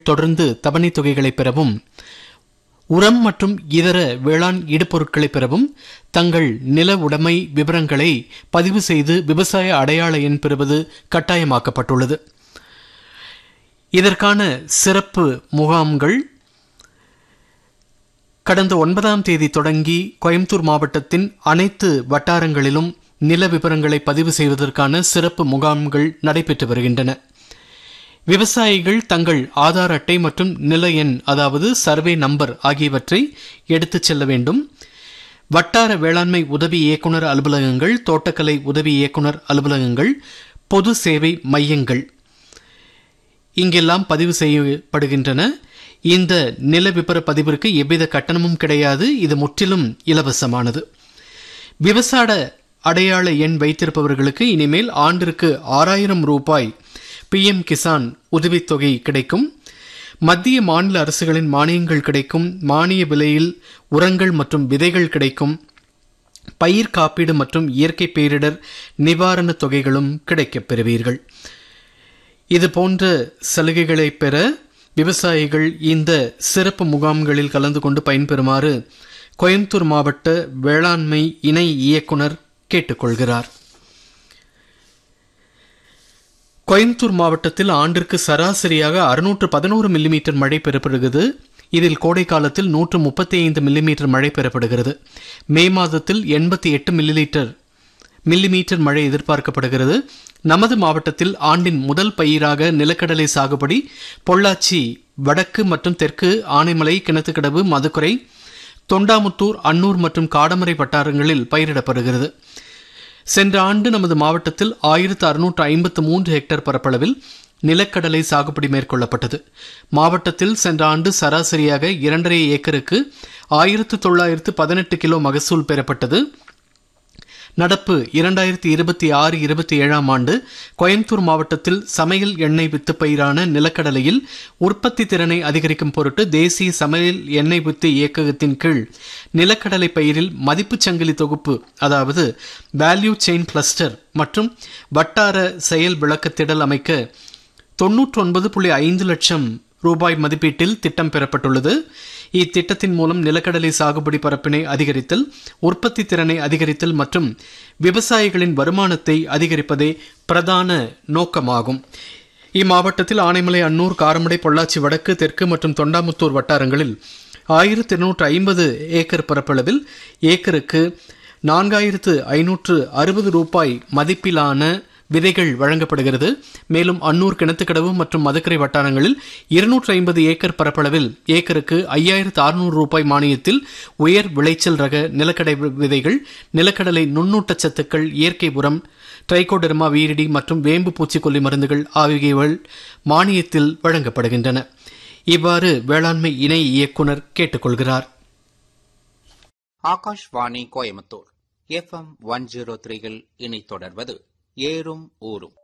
தொடர்ந்து தவணைத் தொகைகளை பெறவும் உரம் மற்றும் இதர வேளாண் இடுபொருட்களை பெறவும் தங்கள் நில உடைமை விவரங்களை பதிவு செய்து விவசாய அடையாள எண் பெறுவது கட்டாயமாக்கப்பட்டுள்ளது இதற்கான சிறப்பு முகாம்கள் கடந்த ஒன்பதாம் தேதி தொடங்கி கோயம்புத்தூர் மாவட்டத்தின் அனைத்து வட்டாரங்களிலும் நில விவரங்களை பதிவு செய்வதற்கான சிறப்பு முகாம்கள் நடைபெற்று வருகின்றன விவசாயிகள் தங்கள் ஆதார் அட்டை மற்றும் நில எண் அதாவது சர்வே நம்பர் ஆகியவற்றை எடுத்துச் செல்ல வேண்டும் வட்டார வேளாண்மை உதவி இயக்குனர் அலுவலகங்கள் தோட்டக்கலை உதவி இயக்குனர் அலுவலகங்கள் பொது சேவை மையங்கள் இங்கெல்லாம் பதிவு செய்யப்படுகின்றன இந்த நில விபர பதிவிற்கு எவ்வித கட்டணமும் கிடையாது இது முற்றிலும் இலவசமானது விவசாய அடையாள எண் வைத்திருப்பவர்களுக்கு இனிமேல் ஆண்டிற்கு ஆறாயிரம் ரூபாய் பிஎம் கிசான் உதவித்தொகை கிடைக்கும் மத்திய மாநில அரசுகளின் மானியங்கள் கிடைக்கும் மானிய விலையில் உரங்கள் மற்றும் விதைகள் கிடைக்கும் பயிர் காப்பீடு மற்றும் இயற்கை பேரிடர் நிவாரணத் தொகைகளும் கிடைக்கப் பெறுவீர்கள் இது போன்ற சலுகைகளை பெற விவசாயிகள் இந்த சிறப்பு முகாம்களில் கலந்து கொண்டு பயன்பெறுமாறு கோயம்புத்தூர் மாவட்ட வேளாண்மை இணை இயக்குனர் கேட்டுக்கொள்கிறார் கோயம்புத்தூர் மாவட்டத்தில் ஆண்டிற்கு சராசரியாக அறுநூற்று பதினோரு மில்லிமீட்டர் மழை பெறப்படுகிறது இதில் கோடை காலத்தில் நூற்று முப்பத்தி ஐந்து மில்லிமீட்டர் மழை பெறப்படுகிறது மே மாதத்தில் எண்பத்தி எட்டு மில்லிலீட்டர் மில்லிமீட்டர் மழை எதிர்பார்க்கப்படுகிறது நமது மாவட்டத்தில் ஆண்டின் முதல் பயிராக நிலக்கடலை சாகுபடி பொள்ளாச்சி வடக்கு மற்றும் தெற்கு ஆனைமலை கிணத்துக்கடவு மதுக்குறை தொண்டாமுத்தூர் அன்னூர் மற்றும் காடமரை வட்டாரங்களில் பயிரிடப்படுகிறது சென்ற ஆண்டு நமது மாவட்டத்தில் ஆயிரத்து அறுநூற்று ஐம்பத்து மூன்று ஹெக்டேர் பரப்பளவில் நிலக்கடலை சாகுபடி மேற்கொள்ளப்பட்டது மாவட்டத்தில் சென்ற ஆண்டு சராசரியாக இரண்டரை ஏக்கருக்கு ஆயிரத்து தொள்ளாயிரத்து பதினெட்டு கிலோ மகசூல் பெறப்பட்டது நடப்பு இரண்டாயிரத்தி இருபத்தி ஆறு இருபத்தி ஏழாம் ஆண்டு கோயம்புத்தூர் மாவட்டத்தில் சமையல் எண்ணெய் வித்து பயிரான நிலக்கடலையில் உற்பத்தி திறனை அதிகரிக்கும் பொருட்டு தேசிய சமையல் எண்ணெய் வித்து இயக்ககத்தின் கீழ் நிலக்கடலை பயிரில் மதிப்புச் சங்கிலி தொகுப்பு அதாவது வேல்யூ செயின் கிளஸ்டர் மற்றும் வட்டார செயல் விளக்கத்திடல் அமைக்க தொன்னூற்றி ஒன்பது புள்ளி ஐந்து லட்சம் ரூபாய் மதிப்பீட்டில் திட்டம் பெறப்பட்டுள்ளது இத்திட்டத்தின் மூலம் நிலக்கடலை சாகுபடி பரப்பினை அதிகரித்தல் உற்பத்தி திறனை அதிகரித்தல் மற்றும் விவசாயிகளின் வருமானத்தை அதிகரிப்பதே பிரதான நோக்கமாகும் இம்மாவட்டத்தில் ஆனைமலை அன்னூர் காரமடை பொள்ளாச்சி வடக்கு தெற்கு மற்றும் தொண்டாமுத்தூர் வட்டாரங்களில் ஆயிரத்தி இருநூற்று ஐம்பது ஏக்கர் பரப்பளவில் ஏக்கருக்கு நான்காயிரத்து ஐநூற்று அறுபது ரூபாய் மதிப்பிலான விதைகள் வழங்கப்படுகிறது மேலும் அன்னூர் கிணத்துக்கடவு மற்றும் மதுக்கரை வட்டாரங்களில் இருநூற்று ஐம்பது ஏக்கர் பரப்பளவில் ஏக்கருக்கு ஐயாயிரத்து அறுநூறு ரூபாய் மானியத்தில் உயர் விளைச்சல் ரக நிலக்கடை விதைகள் நிலக்கடலை நுண்ணூட்டச்சத்துக்கள் இயற்கை உரம் ட்ரைகோடெர்மா வீரிடி மற்றும் வேம்பு பூச்சிக்கொல்லி மருந்துகள் ஆகியவை மானியத்தில் வழங்கப்படுகின்றன இவ்வாறு வேளாண்மை இணை இயக்குனர் கேட்டுக்கொள்கிறார் Akashvani Coimbatore FM one zero த்ரீயில் இனி தொடர்வது ஏறும் ஊரும்